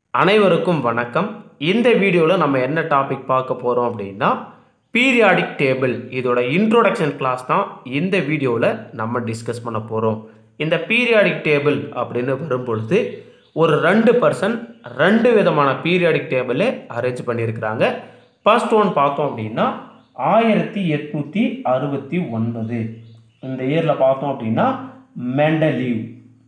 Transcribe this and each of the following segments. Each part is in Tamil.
அனைவருக்கும் வணக்கம் இந்த வீடியோவில் நம்ம என்ன டாபிக் பார்க்க போகிறோம் அப்படின்னா பீரியாடிக் டேபிள் இதோட இன்ட்ரோடக்ஷன் கிளாஸ் தான் இந்த வீடியோவில் நம்ம டிஸ்கஸ் பண்ண போகிறோம் இந்த பீரியாடிக் டேபிள் அப்படின்னு வரும்பொழுது ஒரு ரெண்டு பர்சன் ரெண்டு விதமான பீரியாடிக் டேபிளை அரேஞ்ச் பண்ணியிருக்கிறாங்க ஃபர்ஸ்ட் ஒன் பார்த்தோம் அப்படின்னா ஆயிரத்தி எட்நூற்றி அறுபத்தி ஒன்பது இந்த இயரில் பார்த்தோம் அப்படின்னா மெண்டலீவ்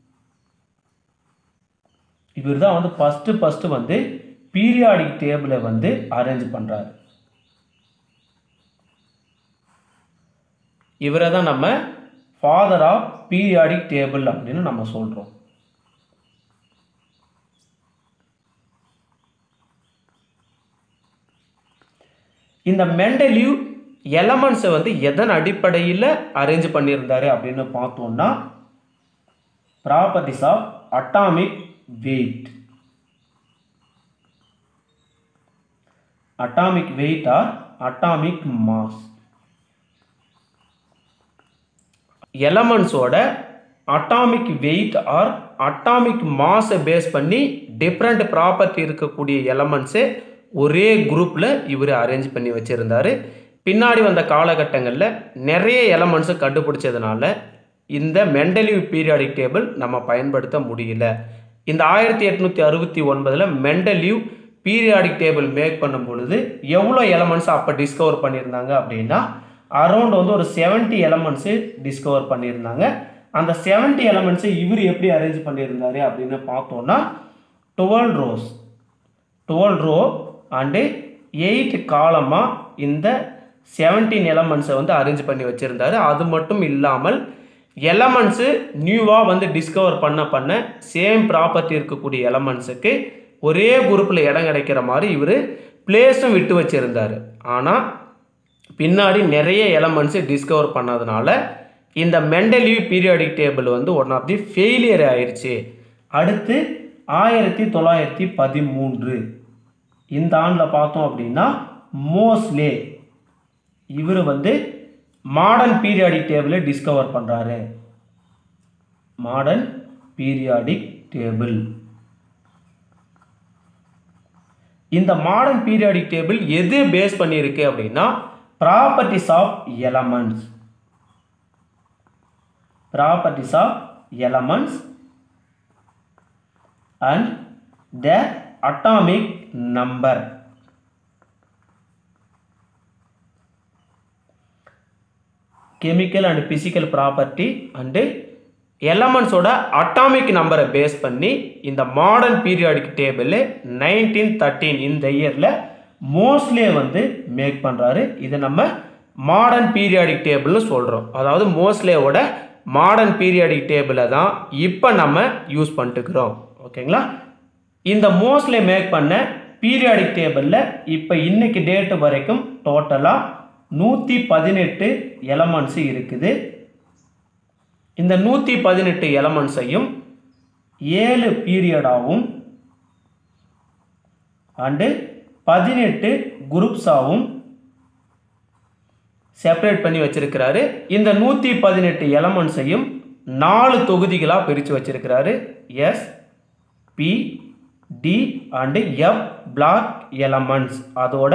இவர் தான் வந்து ஃபஸ்ட்டு ஃபஸ்ட்டு வந்து பீரியாடிக் டேபிளை வந்து அரேஞ்ச் பண்ணுறாரு இவரை தான் நம்ம ஃபாதர் ஆஃப் பீரியாடிக் டேபிள் அப்படின்னு நம்ம சொல்கிறோம் இந்த மெண்டலிவ் எலமெண்ட்ஸை வந்து எதன் அடிப்படையில் அரேஞ்ச் பண்ணியிருந்தாரு அப்படின்னு பார்த்தோம்னா properties of atomic weight atomic weight or atomic mass எலமெண்ட்ஸோட அட்டாமிக் வெயிட் ஆர் அட்டாமிக் மாஸை பேஸ் பண்ணி டிஃப்ரெண்ட் ப்ராப்பர்ட்டி இருக்கக்கூடிய எலமெண்ட்ஸை ஒரே குரூப்பில் இவர் அரேஞ்ச் பண்ணி வச்சுருந்தார் பின்னாடி வந்த காலகட்டங்களில் நிறைய எலமெண்ட்ஸை கண்டுபிடிச்சதுனால இந்த மெண்டலிவ் பீரியாடிக் டேபிள் நம்ம பயன்படுத்த முடியல இந்த ஆயிரத்தி எட்நூற்றி அறுபத்தி ஒன்பதில் மெண்டலிவ் பீரியாடிக் டேபிள் மேக் பண்ணும் பொழுது எவ்வளோ எலமெண்ட்ஸ் அப்போ டிஸ்கவர் பண்ணியிருந்தாங்க அப்படின்னா அரௌண்ட் வந்து ஒரு செவன்ட்டி எலமெண்ட்ஸு டிஸ்கவர் பண்ணியிருந்தாங்க அந்த செவன்ட்டி எலமெண்ட்ஸை இவர் எப்படி அரேஞ்ச் பண்ணியிருந்தாரு அப்படின்னு பார்த்தோன்னா twelve rows twelve row and eight காலமாக இந்த செவன்டீன் எலமெண்ட்ஸை வந்து அரேஞ்ச் பண்ணி வச்சுருந்தாரு அது மட்டும் இல்லாமல் எலமெண்ட்ஸு நியூவாக வந்து டிஸ்கவர் பண்ண பண்ண சேம் ப்ராப்பர்ட்டி இருக்கக்கூடிய எலமெண்ட்ஸுக்கு ஒரே குரூப்பில் இடம் கிடைக்கிற மாதிரி இவர் பிளேஸும் விட்டு வச்சுருந்தார் ஆனால் பின்னாடி நிறைய எலமெண்ட்ஸு டிஸ்கவர் பண்ணதுனால இந்த மெண்டலிவ் பீரியாடிக் டேபிள் வந்து ஒன் ஆஃப் தி ஃபெயிலியர் ஆயிடுச்சு அடுத்து ஆயிரத்தி தொள்ளாயிரத்தி பதிமூன்று இந்த ஆண்டில் பார்த்தோம் அப்படின்னா மோஸ்லே இவர் வந்து மாடர்ன் பீரியாடிக் டேபிளை டிஸ்கவர் பண்ணுறாரு மாடர்ன் பீரியாடிக் டேபிள் இந்த மாடர்ன் பீரியாடிக் டேபிள் எது பேஸ் பண்ணியிருக்கு அப்படின்னா properties of elements properties of elements and the atomic number chemical and physical property and எலமெண்ட்ஸோட அட்டாமிக் நம்பரை பேஸ் பண்ணி இந்த modern periodic table nineteen thirteen இந்த இயரில் மோஸ்ட்லே வந்து மேக் பண்ணுறாரு இதை நம்ம மாடர்ன் பீரியாடிக் டேபிள்னு சொல்கிறோம் அதாவது மோஸ்ட்லேவோட மாடர்ன் பீரியாடிக் டேபிளை தான் இப்போ நம்ம யூஸ் பண்ணிட்டுக்கிறோம் ஓகேங்களா இந்த மோஸ்ட்லே மேக் பண்ண பீரியாடிக் டேபிளில் இப்போ இன்னைக்கு டேட்டு வரைக்கும் டோட்டலாக நூற்றி பதினெட்டு எலமெண்ட்ஸு இருக்குது இந்த நூற்றி பதினெட்டு எலமெண்ட்ஸையும் ஏழு பீரியடாகவும் அண்டு பதினெட்டு குரூப்ஸாகவும் செப்பரேட் பண்ணி வச்சிருக்கிறாரு இந்த நூற்றி பதினெட்டு எலமெண்ட்ஸையும் நாலு தொகுதிகளாக பிரித்து வச்சிருக்கிறாரு s p d and f block elements அதோட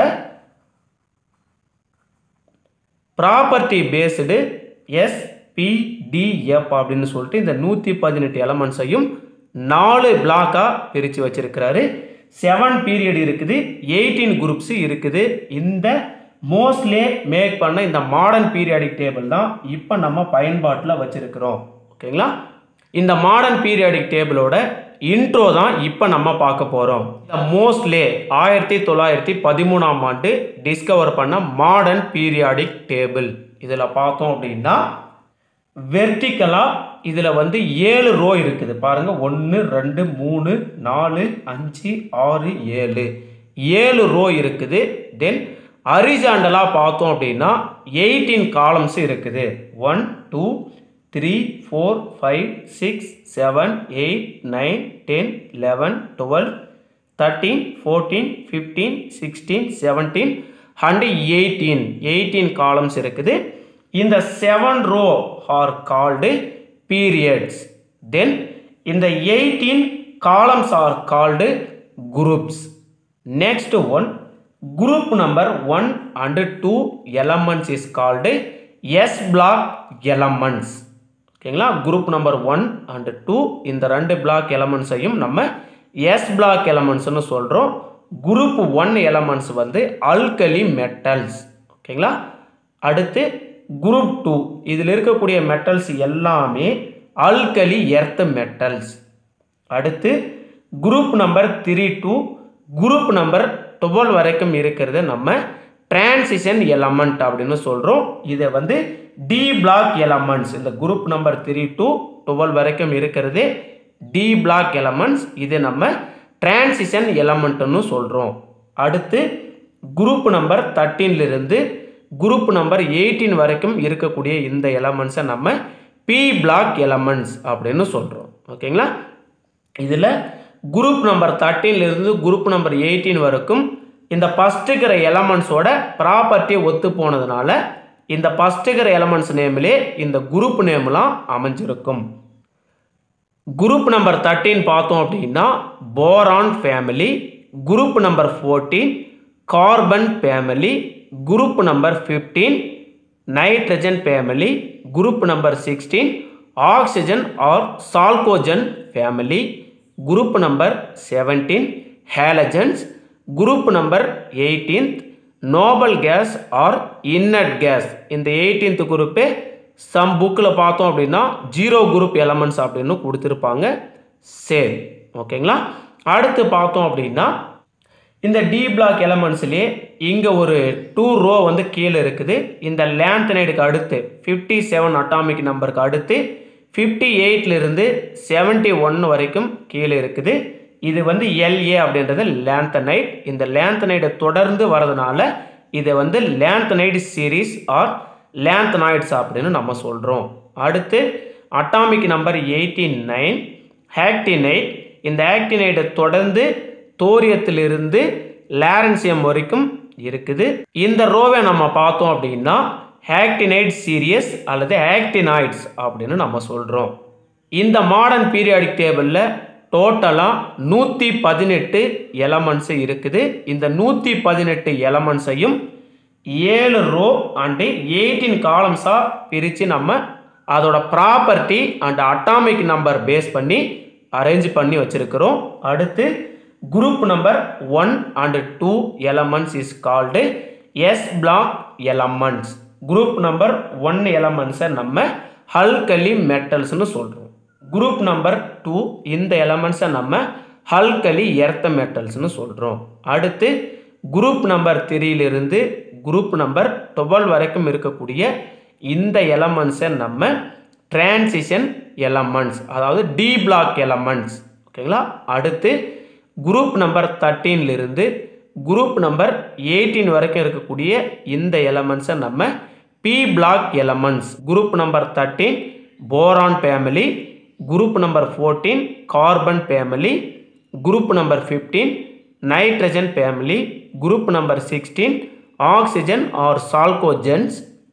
ப்ராப்பர்ட்டி பேஸ்டு எஸ் பிடிஎஃப் அப்படின்னு சொல்லிட்டு இந்த நூற்றி பதினெட்டு எலமெண்ட்ஸையும் நாலு பிளாக்காக பிரித்து வச்சிருக்கிறாரு செவன் பீரியட் இருக்குது எயிட்டீன் குரூப்ஸு இருக்குது இந்த மோஸ்ட்லே மேக் பண்ண இந்த மாடர்ன் பீரியாடிக் டேபிள் தான் இப்போ நம்ம பயன்பாட்டில் வச்சுருக்கிறோம் ஓகேங்களா இந்த மாடர்ன் பீரியாடிக் டேபிளோட இன்ட்ரோ தான் இப்போ நம்ம பார்க்க போகிறோம் இந்த மோஸ்ட்லே ஆயிரத்தி தொள்ளாயிரத்தி பதிமூணாம் ஆண்டு டிஸ்கவர் பண்ண மாடர்ன் பீரியாடிக் டேபிள் இதில் பார்த்தோம் அப்படின்னா வெர்டிக்கலாக இதில் வந்து ஏழு ரோ இருக்குது பாருங்கள் ஒன்று ரெண்டு மூணு நாலு அஞ்சு ஆறு ஏழு ஏழு ரோ இருக்குது தென் அரிஜாண்டலாக பார்த்தோம் அப்படின்னா எயிட்டீன் காலம்ஸ் இருக்குது one two three four five six seven eight nine ten eleven twelve thirteen fourteen fifteen sixteen seventeen and eighteen eighteen columns இருக்குது இந்த seven row are called periods then இந்த eighteen columns are called groups next one group number 1 and 2 elements is called s block elements ஓகேங்களா group number one and two இந்த ரெண்டு பிளாக் எலமெண்ட்ஸையும் நம்ம எஸ் பிளாக் எலமெண்ட்ஸ்னு சொல்கிறோம் குரூப் ஒன் எலமெண்ட்ஸ் வந்து அல்கலி மெட்டல்ஸ் ஓகேங்களா அடுத்து குரூப் டூ இதில் இருக்கக்கூடிய மெட்டல்ஸ் எல்லாமே அல்கலி எர்த் மெட்டல்ஸ் அடுத்து group number three to group number twelve வரைக்கும் இருக்கிறது நம்ம டிரான்சிஷன் எலமெண்ட் அப்படின்னு சொல்கிறோம் இதை வந்து டி பிளாக் எலமெண்ட்ஸ் இந்த group number three to twelve வரைக்கும் இருக்கிறது டி பிளாக் எலமெண்ட்ஸ் இது நம்ம டிரான்சிஷன் எலமெண்ட்னு சொல்கிறோம் அடுத்து குரூப் நம்பர் தர்டீன்லேருந்து குரூப் நம்பர் எயிட்டீன் வரைக்கும் இருக்கக்கூடிய இந்த எலமெண்ட்ஸை நம்ம பி பிளாக் எலமெண்ட்ஸ் அப்படின்னு சொல்கிறோம் ஓகேங்களா இதில் குரூப் நம்பர் தர்டீன்லேருந்து குரூப் நம்பர் எயிட்டீன் வரைக்கும் இந்த ஃபஸ்ட்டுக்கிற எலமெண்ட்ஸோட ப்ராப்பர்ட்டி ஒத்து போனதுனால இந்த ஃபஸ்ட்டுக்கிற எலமெண்ட்ஸ் நேம்லே இந்த குரூப் நேம்லாம் அமைஞ்சிருக்கும் குரூப் நம்பர் தேர்ட்டீன் பார்த்தோம் அப்படின்னா boron family group number fourteen carbon family group number fifteen nitrogen family group number sixteen oxygen or chalcogen family group number seventeen halogens group number eighteenth noble gas or inert gas இந்த எயிட்டீன்த் குரூப்பே சம் புக்கில் பார்த்தோம் அப்படின்னா ஜீரோ குரூப் எலமெண்ட்ஸ் அப்படின்னு கொடுத்துருப்பாங்க சேம் ஓகேங்களா அடுத்து பார்த்தோம் அப்படின்னா இந்த டி பிளாக் எலமெண்ட்ஸ்லேயே இங்கே ஒரு டூ ரோ வந்து கீழே இருக்குது இந்த லேந்தனைடுக்கு அடுத்து ஃபிஃப்டி செவன் அட்டாமிக் நம்பருக்கு அடுத்து ஃபிஃப்டி எயிட்லேருந்து செவன்ட்டி ஒன் வரைக்கும் கீழே இருக்குது இது வந்து எல்ஏ அப்படின்றது லேந்தனைட் இந்த லேந்தனைடை தொடர்ந்து வரதுனால இதை வந்து லேந்தனைடு சீரீஸ் ஆர் லேந்தனாய்ட்ஸ் அப்படின்னு நம்ம சொல்கிறோம் அடுத்து atomic number eighty nine actinide இந்த ஆக்டினைடை தொடர்ந்து தோரியத்திலிருந்து லேரன்சியம் வரைக்கும் இருக்குது இந்த ரோவை நம்ம பார்த்தோம் அப்படின்னா ஆக்டினைட் சீரியஸ் அல்லது ஆக்டினாய்ட்ஸ் அப்படின்னு நம்ம சொல்கிறோம் இந்த மாடர்ன் பீரியாடிக் டேபிளில் டோட்டலாக நூற்றி பதினெட்டு எலமெண்ட்ஸு இருக்குது இந்த நூற்றி பதினெட்டு எலமெண்ட்ஸையும் ஏழு ரோ அண்டு எயிட்டீன் காலம்ஸாக பிரித்து நம்ம அதோட property and atomic number base பண்ணி அரேஞ்ச் பண்ணி வச்சுருக்கிறோம் அடுத்து group number one and two elements is called s block elements group number one எலமெண்ட்ஸை நம்ம ஹல்கலி மெட்டல்ஸ்னு சொல்கிறோம் குரூப் நம்பர் டூ இந்த எலமெண்ட்ஸை நம்ம ஹல்கலி எர்த்த மெட்டல்ஸ்னு சொல்கிறோம் அடுத்து குரூப் நம்பர் த்ரீலிருந்து குரூப் நம்பர் டுவெல் வரைக்கும் இருக்கக்கூடிய இந்த எலமெண்ட்ஸை நம்ம டிரான்சிஷன் எலமெண்ட்ஸ் அதாவது டி பிளாக் எலமெண்ட்ஸ் ஓகேங்களா அடுத்து குரூப் நம்பர் தர்டீன்லேருந்து குரூப் நம்பர் எயிட்டீன் வரைக்கும் இருக்கக்கூடிய இந்த எலமெண்ட்ஸை நம்ம p block elements group number thirteen boron family group number fourteen carbon family group number fifteen nitrogen family group number sixteen oxygen or chalcogens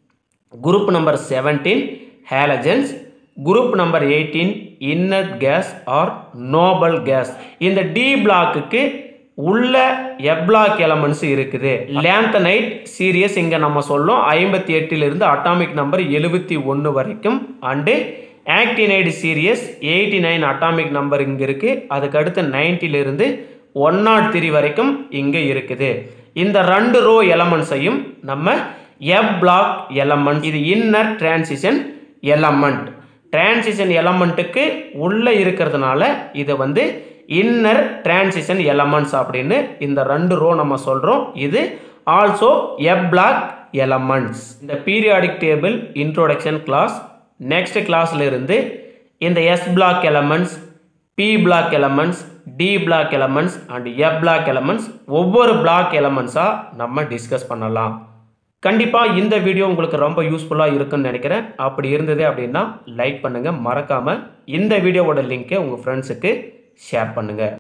group number seventeen halogens group number eighteen inner gas or noble case இந்த டி பிளாக்குக்கு உள்ள எப்ளாக் எலமெண்ட்ஸ் இருக்குது லேந்தனைட் சீரியஸ் இங்கே நம்ம சொல்லும் ஐம்பத்தி எட்டிலிருந்து அட்டாமிக் நம்பர் எழுபத்தி ஒன்று வரைக்கும் and actinide series eighty nine atomic number இங்கே இருக்குது அதுக்கு அடுத்து நைன்ட்டிலிருந்து ஒன் நாட் த்ரீ வரைக்கும் இங்கே இருக்குது இந்த ரெண்டு ரோ எலமெண்ட்ஸையும் நம்ம எப் பிளாக் எலமெண்ட் இது இன்னர் டிரான்சிஷன் எலமெண்ட் டிரான்சிஷன் எலமெண்ட்டுக்கு உள்ளே இருக்கிறதுனால இதை வந்து இன்னர் டிரான்சிஷன் எலமெண்ட்ஸ் அப்படின்னு இந்த ரெண்டு ரோ நம்ம சொல்கிறோம் இது ஆல்சோ எப் பிளாக் எலமெண்ட்ஸ் இந்த periodic table introduction class next கிளாஸ்ல இருந்து இந்த s block elements p block elements d block elements and f block elements ஒவ்வொரு பிளாக் எலமெண்ட்ஸாக நம்ம டிஸ்கஸ் பண்ணலாம் கண்டிப்பாக இந்த வீடியோ உங்களுக்கு ரொம்ப யூஸ்ஃபுல்லாக இருக்குன்னு நினைக்கிறேன் அப்படி இருந்தது அப்படின்னா லைக் பண்ணுங்கள் மறக்காமல் இந்த வீடியோவோட லிங்க்கை உங்கள் ஃப்ரெண்ட்ஸுக்கு ஷேர் பண்ணுங்கள்